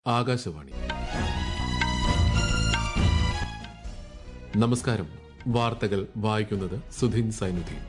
ആകാശവാണി നമസ്കാരം വാർത്തകൾ വായിക്കുന്നത് സുധിൻ സൈനുദ്ദീൻ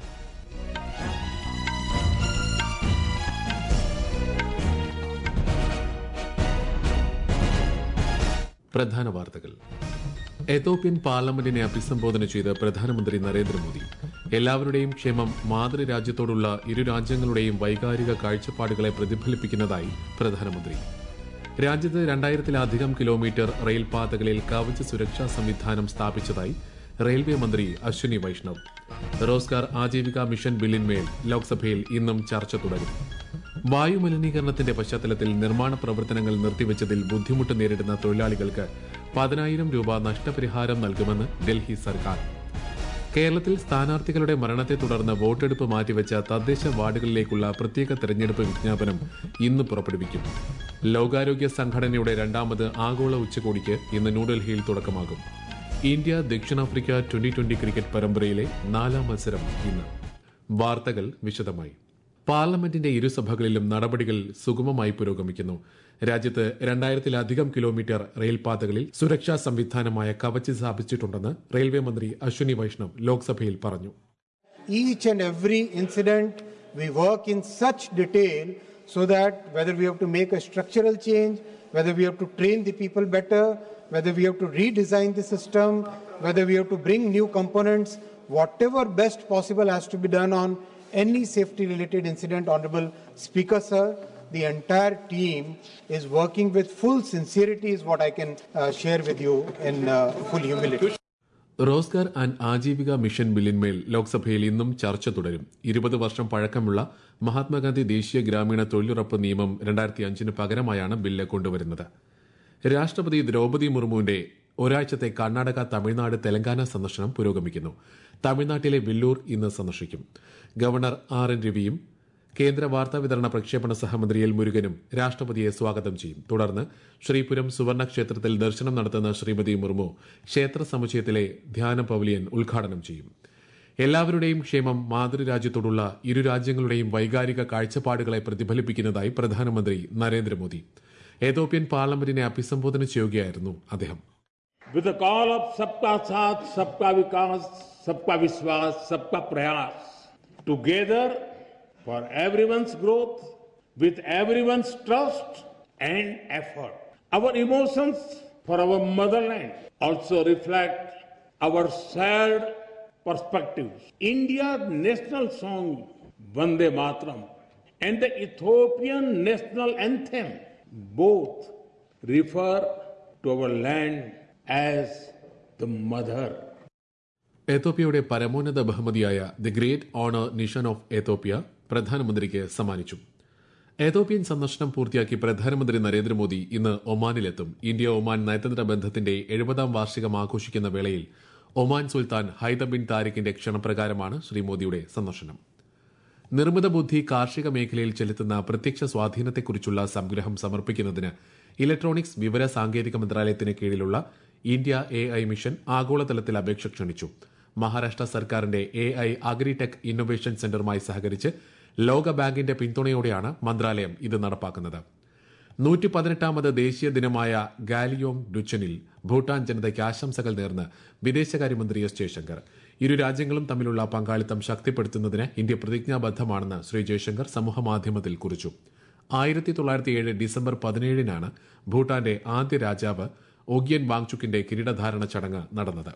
പ്രധാന വാർത്തകൾ എത്തോപ്യൻ പാർലമെന്റിനെ അഭിസംബോധന ചെയ്ത് പ്രധാനമന്ത്രി നരേന്ദ്രമോദി എല്ലാവരുടെയും ക്ഷേമം മാതൃരാജ്യത്തോടുള്ള ഇരു രാജ്യങ്ങളുടെയും വൈകാരിക കാഴ്ചപ്പാടുകളെ പ്രതിഫലിപ്പിക്കുന്നതായി പ്രധാനമന്ത്രി രാജ്യത്ത് രണ്ടായിരത്തിലധികം കിലോമീറ്റർ റെയിൽപാതകളിൽ കവച സുരക്ഷാ സംവിധാനം സ്ഥാപിച്ചതായി റെയിൽവേ മന്ത്രി അശ്വിനി വൈഷ്ണവ് റോസ്ഗാർ ആജീവിക മിഷൻ ബില്ലിന്മേൽ ലോക്സഭയിൽ ഇന്നും ചർച്ച തുടരും വായു മലിനീകരണത്തിന്റെ പശ്ചാത്തലത്തിൽ നിർമ്മാണ പ്രവർത്തനങ്ങൾ നിർത്തിവച്ചതിൽ ബുദ്ധിമുട്ട് നേരിടുന്ന തൊഴിലാളികൾക്ക് പതിനായിരം രൂപ നഷ്ടപരിഹാരം നൽകുമെന്ന് ഡൽഹി സർക്കാർ കേരളത്തിൽ സ്ഥാനാർത്ഥികളുടെ മരണത്തെ തുടർന്ന് വോട്ടെടുപ്പ് മാറ്റിവെച്ച തദ്ദേശ വാർഡുകളിലേക്കുള്ള പ്രത്യേക തെരഞ്ഞെടുപ്പ് വിജ്ഞാപനം ഇന്ന് പുറപ്പെടുവിക്കും ലോകാരോഗ്യ സംഘടനയുടെ രണ്ടാമത് ആഗോള ഉച്ചകോടിക്ക് ഇന്ന് ന്യൂഡൽഹിയിൽ തുടക്കമാകും ഇന്ത്യ ദക്ഷിണാഫ്രിക്ക ട്വന്റി ട്വന്റി ക്രിക്കറ്റ് പരമ്പരയിലെ നാലാം മത്സരം ഇന്ന് വാർത്തകൾ വിശദമായി പാർലമെന്റിന്റെ ഇരുസഭകളിലും നടപടികൾ സുഗമമായി പുരോഗമിക്കുന്നു രാജ്യത്ത് രണ്ടായിരത്തിലധികം കിലോമീറ്റർ റെയിൽപാതകളിൽ സുരക്ഷാ സംവിധാനമായ കവച് സ്ഥാപിച്ചിട്ടുണ്ടെന്ന് റെയിൽവേ മന്ത്രി അശ്വിനി വൈഷ്ണവ് ലോക്സഭയിൽ പറഞ്ഞു each and every incident we work in such detail so that whether we have to make a structural change, whether we have to train the people better, whether we have to redesign the system, whether we have to bring new components, whatever best possible has to be done on any safety related incident, Honorable Speaker, sir. The entire team is working with full sincerity, is what I can uh, share with you in uh, full humility. Rozgar and Ajeevika mission ബില്ലിന്മേൽ ലോക്സഭയിൽ ഇന്നും ചർച്ച തുടരും ഇരുപത് വർഷം പഴക്കമുള്ള മഹാത്മാഗാന്ധി ദേശീയ ഗ്രാമീണ തൊഴിലുറപ്പ് നിയമം രണ്ടായിരത്തി അഞ്ചിന് പകരമായാണ് ബില്ല് കൊണ്ടുവരുന്നത് രാഷ്ട്രപതി ദ്രൌപതി മുർമുവിന്റെ ഒരാഴ്ചത്തെ കർണാടക തമിഴ്നാട് തെലങ്കാന സന്ദർശനം പുരോഗമിക്കുന്നു തമിഴ്നാട്ടിലെ വില്ലൂർ ഇന്ന് സന്ദർശിക്കും ഗവർണർ ആർ എൻ രവിയും കേന്ദ്ര വാർത്താവിതരണ പ്രക്ഷേപണ സഹമന്ത്രി എൽ മുരുകനും രാഷ്ട്രപതിയെ സ്വാഗതം ചെയ്യും തുടർന്ന് ശ്രീപുരം സുവർണ ക്ഷേത്രത്തിൽ ദർശനം നടത്തുന്ന ശ്രീമതി മുർമു ക്ഷേത്ര സമുച്ചയത്തിലെ ധ്യാന പവലിയൻ ഉദ്ഘാടനം ചെയ്യും എല്ലാവരുടെയും ക്ഷേമം മാതൃരാജ്യത്തോടുള്ള ഇരു രാജ്യങ്ങളുടെയും വൈകാരിക കാഴ്ചപ്പാടുകളെ പ്രതിഫലിപ്പിക്കുന്നതായി പ്രധാനമന്ത്രി നരേന്ദ്രമോദി ഏതോപ്യൻ പാർലമെന്റിനെ അഭിസംബോധന ചെയ്യുകയായിരുന്നു അദ്ദേഹം With the call of Sabka Saath, Sabka Vikas, Sabka Viswas, Sabka Prayas, together for everyone's growth, with everyone's trust and effort. Our emotions for our motherland also reflect our shared perspectives. India's national song, Vande Mataram, and the Ethiopian national anthem both refer to our land as the mother. ഏത്തോപ്യയുടെ പരമോന്നത ബഹുമതിയായ the great honour nishan of Ethiopia പ്രധാനമന്ത്രിക്ക് സമ്മാനിച്ചു ഏതോപ്യൻ സന്ദർശനം പൂർത്തിയാക്കി പ്രധാനമന്ത്രി നരേന്ദ്രമോദി ഇന്ന് ഒമാനിലെത്തും India Oman നയതന്ത്ര ബന്ധത്തിന്റെ എഴുപതാം വാർഷികം ആഘോഷിക്കുന്ന വേളയിൽ ഒമാൻ സുൽത്താൻ ഹൈദർ ബിൻ താരിഖിന്റെ ക്ഷണപ്രകാരമാണ് ശ്രീ മോദിയുടെ സന്ദർശനം നിർമ്മിത ബുദ്ധി കാർഷിക മേഖലയിൽ ചെലുത്തുന്ന പ്രത്യക്ഷ സ്വാധീനത്തെക്കുറിച്ചുള്ള സംഗ്രഹം സമർപ്പിക്കുന്നതിന് ഇലക്ട്രോണിക്സ് വിവര സാങ്കേതിക മന്ത്രാലയത്തിന് കീഴിലുള്ള ഇന്ത്യ എ ഐ മിഷൻ ആഗോളതലത്തിൽ അപേക്ഷ ക്ഷണിച്ചു മഹാരാഷ്ട്ര സർക്കാരിന്റെ എ ഐ അഗ്രിടെക് ഇന്നൊവേഷൻ സെന്ററുമായി സഹകരിച്ച് ലോക ബാങ്കിന്റെ പിന്തുണയോടെയാണ് മന്ത്രാലയം ഇത് നടപ്പാക്കുന്നത് നൂറ്റി പതിനെട്ടാമത് ദേശീയ ദിനമായ ഗാലിയോങ് ഡുച്ചനിൽ ഭൂട്ടാൻ ജനതയ്ക്ക് ആശംസകൾ നേർന്ന് വിദേശകാര്യമന്ത്രി എസ് ജയശങ്കർ ഇരു രാജ്യങ്ങളും തമ്മിലുള്ള പങ്കാളിത്തം ശക്തിപ്പെടുത്തുന്നതിന് ഇന്ത്യ പ്രതിജ്ഞാബദ്ധമാണെന്ന് ശ്രീ ജയശങ്കർ സമൂഹമാധ്യമത്തിൽ കുറിച്ചു ആയിരത്തി തൊള്ളായിരത്തി ഏഴ് ഡിസംബർ പതിനേഴിനാണ് ഭൂട്ടാന്റെ ആദ്യ രാജാവ് ഒഗ്യൻ വാങ്ചുക്കിന്റെ കിരീടധാരണ ചടങ്ങ് നടന്നത്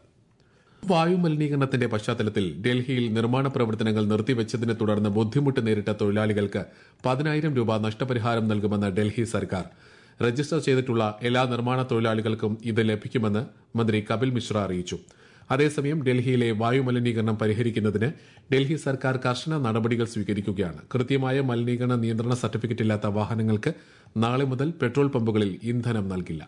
വായു മലിനീകരണത്തിന്റെ പശ്ചാത്തലത്തിൽ ഡൽഹിയിൽ നിർമ്മാണ പ്രവർത്തനങ്ങൾ നിർത്തിവച്ചതിനെ തുടർന്ന് ബുദ്ധിമുട്ട് നേരിട്ട തൊഴിലാളികൾക്ക് പതിനായിരം രൂപ നഷ്ടപരിഹാരം നൽകുമെന്ന് ഡൽഹി സർക്കാർ രജിസ്റ്റർ ചെയ്തിട്ടുള്ള എല്ലാ നിർമ്മാണ തൊഴിലാളികൾക്കും ഇത് ലഭിക്കുമെന്ന് മന്ത്രി കപിൽ മിശ്ര അറിയിച്ചു അതേസമയം ഡൽഹിയിലെ വായു മലിനീകരണം പരിഹരിക്കുന്നതിന് ഡൽഹി സർക്കാർ കർശന നടപടികൾ സ്വീകരിക്കുകയാണ് കൃത്യമായ മലിനീകരണ നിയന്ത്രണ സർട്ടിഫിക്കറ്റ് ഇല്ലാത്ത വാഹനങ്ങൾക്ക് നാളെ മുതൽ പെട്രോൾ പമ്പുകളിൽ ഇന്ധനം നൽകില്ല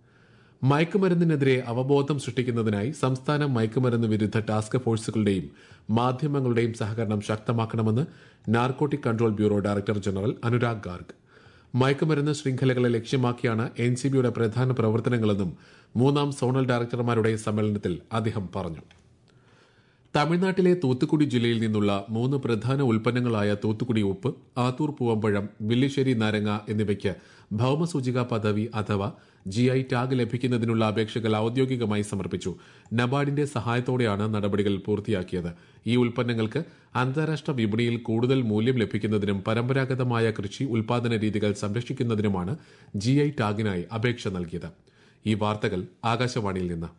മയക്കുമരുന്നിനെതിരെ അവബോധം സൃഷ്ടിക്കുന്നതിനായി സംസ്ഥാന മയക്കുമരുന്ന് വിരുദ്ധ ടാസ്ക് ഫോഴ്സുകളുടെയും മാധ്യമങ്ങളുടെയും സഹകരണം ശക്തമാക്കണമെന്ന് narcotic control bureau director general Anurag Garg മയക്കുമരുന്ന് ശൃംഖലകളെ ലക്ഷ്യമാക്കിയാണ് എൻ സി ബിയുടെ പ്രധാന പ്രവർത്തനങ്ങളെന്നും മൂന്നാം സോണൽ ഡയറക്ടർമാരുടെ സമ്മേളനത്തിൽ അദ്ദേഹം പറഞ്ഞു തമിഴ്നാട്ടിലെ തൂത്തുക്കുടി ജില്ലയിൽ നിന്നുള്ള മൂന്ന് പ്രധാന ഉൽപ്പന്നങ്ങളായ തൂത്തുക്കുടി ഉപ്പ് ആത്തൂർ പൂവമ്പഴം വില്ലിശ്ശേരി നാരങ്ങ എന്നിവയ്ക്ക് ഭൌമസൂചിക പദവി അഥവാ ജി ഐ ടാഗ് ലഭിക്കുന്നതിനുള്ള അപേക്ഷകൾ ഔദ്യോഗികമായി സമർപ്പിച്ചു നബാർഡിന്റെ സഹായത്തോടെയാണ് നടപടികൾ പൂർത്തിയാക്കിയത് ഈ ഉൽപ്പന്നങ്ങൾക്ക് അന്താരാഷ്ട്ര വിപണിയിൽ കൂടുതൽ മൂല്യം ലഭിക്കുന്നതിനും പരമ്പരാഗതമായ കൃഷി ഉൽപാദന രീതികൾ സംരക്ഷിക്കുന്നതിനുമാണ് ജി ഐ ടാഗിനായി അപേക്ഷ നൽകിയത് ഈ വാർത്തകൾ ആകാശവാണിയിൽ നിന്ന്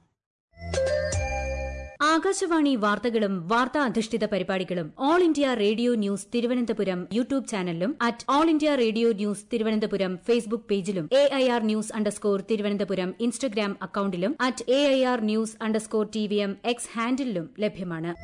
ആകാശവാണി വാർത്തകളും വാർത്താ അധിഷ്ഠിത പരിപാടികളും all India radio news Thiruvananthapuram YouTube ചാനലിലും at all India radio news Thiruvananthapuram Facebook പേജിലും A I R news underscore Thiruvananthapuram Instagram അക്കൌണ്ടിലും at A I R news underscore T V M X ഹാൻഡിലും ലഭ്യമാണ്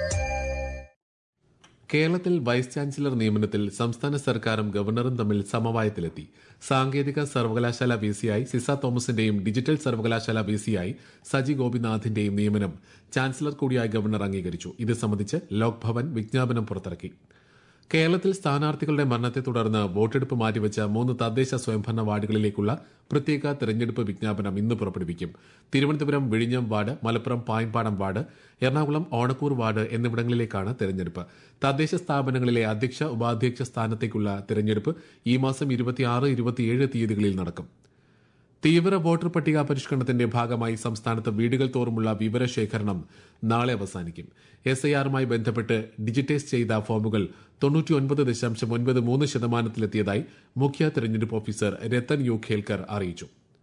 കേരളത്തിൽ വൈസ് ചാൻസലർ നിയമനത്തിൽ സംസ്ഥാന സർക്കാരും ഗവർണറും തമ്മിൽ സമവായത്തിലെത്തി സാങ്കേതിക സർവകലാശാല വി സിയായി സിസ തോമസിന്റെയും ഡിജിറ്റൽ സർവകലാശാല വി സിയായി സജി ഗോപിനാഥിന്റെയും നിയമനം ചാൻസലർ കൂടിയായ ഗവർണർ അംഗീകരിച്ചു ഇത് സംബന്ധിച്ച് ലോക് ഭവൻ വിജ്ഞാപനം പുറത്തിറക്കി കേരളത്തിൽ സ്ഥാനാർത്ഥികളുടെ മരണത്തെ തുടർന്ന് വോട്ടെടുപ്പ് മാറ്റിവെച്ച മൂന്ന് തദ്ദേശ സ്വയംഭരണ വാർഡുകളിലേക്കുള്ള പ്രത്യേക തെരഞ്ഞെടുപ്പ് വിജ്ഞാപനം ഇന്ന് പുറപ്പെടുവിക്കും തിരുവനന്തപുരം വിഴിഞ്ഞം ward Malappuram Payampadam ward Ernakulam Onakkoor ward എന്നിവിടങ്ങളിലേക്കാണ് തെരഞ്ഞെടുപ്പ് തദ്ദേശ സ്ഥാപനങ്ങളിലെ അധ്യക്ഷ ഉപാധ്യക്ഷ സ്ഥാനത്തേക്കുള്ള തെരഞ്ഞെടുപ്പ് ഈ മാസം ഇരുപത്തിയാറ് ഇരുപത്തിയേഴ് തീയതികളിൽ നടക്കും തീവ്ര വോട്ടർ പട്ടിക പരിഷ്കരണത്തിന്റെ ഭാഗമായി സംസ്ഥാനത്ത് വീടുകൾ തോറുമുള്ള വിവരശേഖരണം നാളെ അവസാനിക്കും എസ് ഐ ആറുമായി ബന്ധപ്പെട്ട് ഡിജിറ്റൈസ് ചെയ്ത ഫോമുകൾ തൊണ്ണൂറ്റിയൊൻപത് ദശാംശം ഒൻപത് മൂന്ന് ശതമാനത്തിലെത്തിയതായി മുഖ്യ തെരഞ്ഞെടുപ്പ് ഓഫീസർ രത്തൻ യു ഖേൽക്കർ അറിയിച്ചു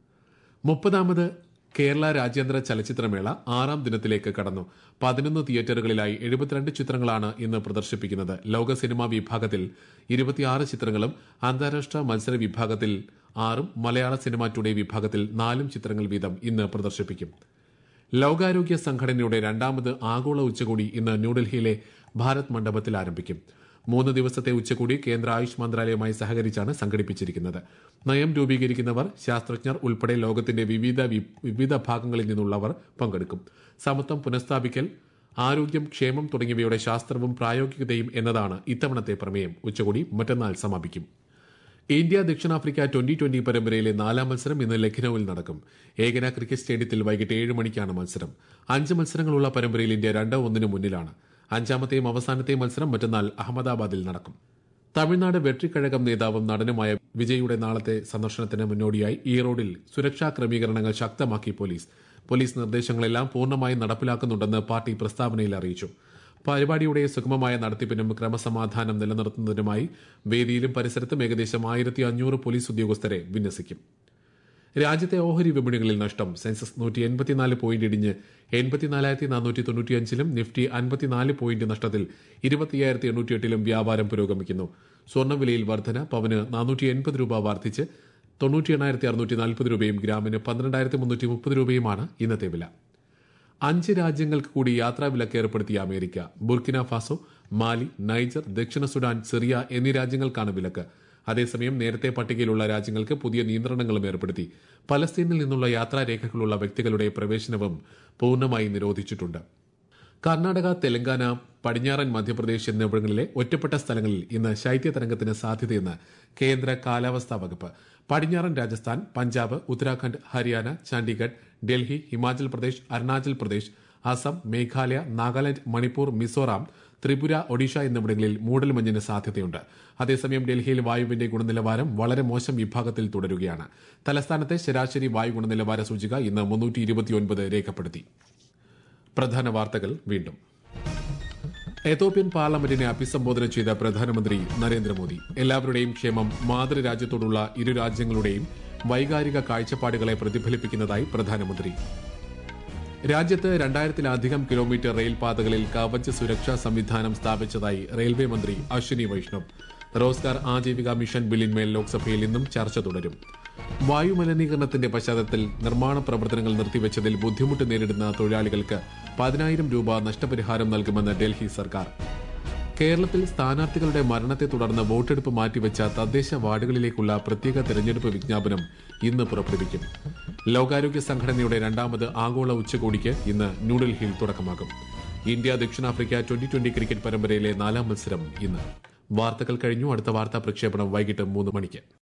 മുപ്പതാമത് കേരള രാജ്യാന്തര ചലച്ചിത്രമേള ആറാം ദിനത്തിലേക്ക് കടന്നു പതിനൊന്ന് തിയേറ്ററുകളിലായി എഴുപത്തിരണ്ട് ചിത്രങ്ങളാണ് ഇന്ന് പ്രദർശിപ്പിക്കുന്നത് ലോക സിനിമാ വിഭാഗത്തിൽ ഇരുപത്തിയാറ് ചിത്രങ്ങളും അന്താരാഷ്ട്ര മത്സര വിഭാഗത്തിൽ ആറും മലയാള സിനിമ ടുഡേ വിഭാഗത്തിൽ നാലും ചിത്രങ്ങൾ വീതം ഇന്ന് പ്രദർശിപ്പിക്കും ലോകാരോഗ്യ സംഘടനയുടെ രണ്ടാമത് ആഗോള ഉച്ചകോടി ഇന്ന് ന്യൂഡൽഹിയിലെ ഭാരത് മണ്ഡപത്തിൽ ആരംഭിക്കും മൂന്ന് ദിവസത്തെ ഉച്ചകോടി കേന്ദ്ര ആയുഷ് മന്ത്രാലയവുമായി സഹകരിച്ചാണ് സംഘടിപ്പിച്ചിരിക്കുന്നത് നയം രൂപീകരിക്കുന്നവർ ശാസ്ത്രജ്ഞർ ഉൾപ്പെടെ ലോകത്തിന്റെ വിവിധ വി- വിവിധ ഭാഗങ്ങളിൽ നിന്നുള്ളവർ പങ്കെടുക്കും സമത്വം പുനഃസ്ഥാപിക്കൽ ആരോഗ്യം ക്ഷേമം തുടങ്ങിയവയുടെ ശാസ്ത്രവും പ്രായോഗികതയും എന്നതാണ് ഇത്തവണത്തെ പ്രമേയം ഉച്ചകോടി മറ്റന്നാൾ സമാപിക്കും ഇന്ത്യ ദക്ഷിണാഫ്രിക്ക ട്വന്റി ട്വന്റി പരമ്പരയിലെ നാലാം മത്സരം ഇന്ന് ലഖ്നൌവിൽ നടക്കും ഏകന ക്രിക്കറ്റ് സ്റ്റേഡിയത്തിൽ വൈകിട്ട് ഏഴ് മണിക്കാണ് മത്സരം അഞ്ച് മത്സരങ്ങളുള്ള പരമ്പരയിൽ ഇന്ത്യ രണ്ട് ഒന്നിന് മുന്നിലാണ് അഞ്ചാമത്തെയും അവസാനത്തെയും മത്സരം മറ്റന്നാൾ അഹമ്മദാബാദിൽ നടക്കും തമിഴ്നാട് വെട്രിക്കഴകം നേതാവും നടനുമായ വിജയുടെ നാളത്തെ സന്ദർശനത്തിന് മുന്നോടിയായി ഈറോഡിൽ സുരക്ഷാ ക്രമീകരണങ്ങൾ ശക്തമാക്കി പോലീസ് പോലീസ് നിർദ്ദേശങ്ങളെല്ലാം പൂർണ്ണമായും നടപ്പിലാക്കുന്നുണ്ടെന്ന് പാർട്ടി പ്രസ്താവനയിൽ അറിയിച്ചു പരിപാടിയുടെ സുഗമമായ നടത്തിപ്പിനും ക്രമസമാധാനം നിലനിർത്തുന്നതിനുമായി വേദിയിലും പരിസരത്തും ഏകദേശം ആയിരത്തി അഞ്ഞൂറ് പോലീസ് ഉദ്യോഗസ്ഥരെ വിന്യസിക്കും രാജ്യത്തെ ഓഹരി വിപണികളിൽ നഷ്ടം സെൻസസ് നൂറ്റി എൺപത്തിനാല് പോയിന്റ് ഇടിഞ്ഞ് എൺപത്തിനാലായിരത്തി നാനൂറ്റി തൊണ്ണൂറ്റിയഞ്ചിലും നിഫ്റ്റി അൻപത്തിനാല് പോയിന്റ് നഷ്ടത്തിൽ ഇരുപത്തിയ്യായിരത്തി എണ്ണൂറ്റിയെട്ടിലും വ്യാപാരം പുരോഗമിക്കുന്നു സ്വർണ്ണവിലയിൽ വർധന പവന് നാനൂറ്റി എൺപത് രൂപ വർദ്ധിച്ച് തൊണ്ണൂറ്റി എണ്ണായിരത്തി അറുന്നൂറ്റി നാൽപ്പത് രൂപയും ഗ്രാമിന് പന്ത്രണ്ടായിരത്തി മുന്നൂറ്റി മുപ്പത് രൂപയുമാണ് ഇന്നത്തെ വില അഞ്ച് രാജ്യങ്ങൾക്ക് കൂടി യാത്രാ വിലക്ക് ഏർപ്പെടുത്തിയ America Burkina Faso Mali Niger ദക്ഷിണ സുഡാൻ സിറിയ എന്നീ രാജ്യങ്ങൾക്കാണ് വിലക്ക് അതേസമയം നേരത്തെ പട്ടികയിലുള്ള രാജ്യങ്ങൾക്ക് പുതിയ നിയന്ത്രണങ്ങളും ഏർപ്പെടുത്തി പലസ്തീനിൽ നിന്നുള്ള യാത്രാരേഖകളുള്ള വ്യക്തികളുടെ പ്രവേശനവും പൂർണ്ണമായി നിരോധിച്ചിട്ടുണ്ട് കർണാടക തെലങ്കാന പടിഞ്ഞാറൻ മധ്യപ്രദേശ് എന്നിവിടങ്ങളിലെ ഒറ്റപ്പെട്ട സ്ഥലങ്ങളിൽ ഇന്ന് ശൈത്യതരംഗത്തിന് സാധ്യതയെന്ന് കേന്ദ്ര കാലാവസ്ഥാ വകുപ്പ് പടിഞ്ഞാറൻ രാജസ്ഥാൻ പഞ്ചാബ് ഉത്തരാഖണ്ഡ് ഹരിയാന ചണ്ഡീഗഡ് ഡൽഹി ഹിമാചൽ പ്രദേശ് അരുണാചൽ പ്രദേശ് അസം മേഘാലയ നാഗാലാന്റ് മണിപ്പൂർ മിസോറാം ത്രിപുര ഒഡീഷ എന്നിവിടങ്ങളിൽ മൂടൽമഞ്ഞിന് സാധ്യതയുണ്ട് അതേസമയം ഡൽഹിയിൽ വായുവിന്റെ ഗുണനിലവാരം വളരെ മോശം വിഭാഗത്തിൽ തുടരുകയാണ് തലസ്ഥാനത്തെ ശരാശരി വായു ഗുണനിലവാര സൂചിക ഇന്ന് മുന്നൂറ്റി ഇരുപത്തിയൊൻപത് രേഖപ്പെടുത്തി പ്രധാന വാർത്തകൾ വീണ്ടും എത്തോപ്യൻ പാർലമെന്റിനെ അഭിസംബോധന ചെയ്ത പ്രധാനമന്ത്രി നരേന്ദ്രമോദി എല്ലാവരുടെയും ക്ഷേമം മാതൃരാജ്യത്തോടുള്ള ഇരു രാജ്യങ്ങളുടെയും വൈകാരിക കാഴ്ചപ്പാടുകളെ പ്രതിഫലിപ്പിക്കുന്നതായി പ്രധാനമന്ത്രി രാജ്യത്ത് രണ്ടായിരത്തിലധികം കിലോമീറ്റർ റെയിൽപാതകളിൽ കവച സുരക്ഷാ സംവിധാനം സ്ഥാപിച്ചതായി റെയിൽവേ മന്ത്രി അശ്വിനി വൈഷ്ണവ് റോസ്ഗാർ ആജീവിക മിഷൻ ബില്ലിന്മേൽ ലോക്സഭയിൽ ഇന്നും ചർച്ച തുടരും വായുമലിനീകരണത്തിന്റെ പശ്ചാത്തലത്തിൽ നിർമ്മാണ പ്രവർത്തനങ്ങൾ നിർത്തിവച്ചതിൽ ബുദ്ധിമുട്ട് നേരിടുന്ന തൊഴിലാളികൾക്ക് പതിനായിരം രൂപ നഷ്ടപരിഹാരം നൽകുമെന്ന് ഡൽഹി സർക്കാർ കേരളത്തിൽ സ്ഥാനാർത്ഥികളുടെ മരണത്തെ തുടർന്ന് വോട്ടെടുപ്പ് മാറ്റിവെച്ച തദ്ദേശ വാർഡുകളിലേക്കുള്ള പ്രത്യേക തെരഞ്ഞെടുപ്പ് വിജ്ഞാപനം ഇന്ന് പുറപ്പെടുവിക്കും ലോകാരോഗ്യ സംഘടനയുടെ രണ്ടാമത് ആഗോള ഉച്ചകോടിക്ക് ഇന്ന് ന്യൂഡൽഹിയിൽ തുടക്കമാകും ഇന്ത്യ ദക്ഷിണാഫ്രിക്ക ട്വന്റി ട്വന്റി ക്രിക്കറ്റ് പരമ്പരയിലെ നാലാം മത്സരം ഇന്ന് വാർത്തകൾ കഴിഞ്ഞു അടുത്ത വാർത്താ പ്രക്ഷേപണം വൈകിട്ട് മൂന്ന് മണിക്ക്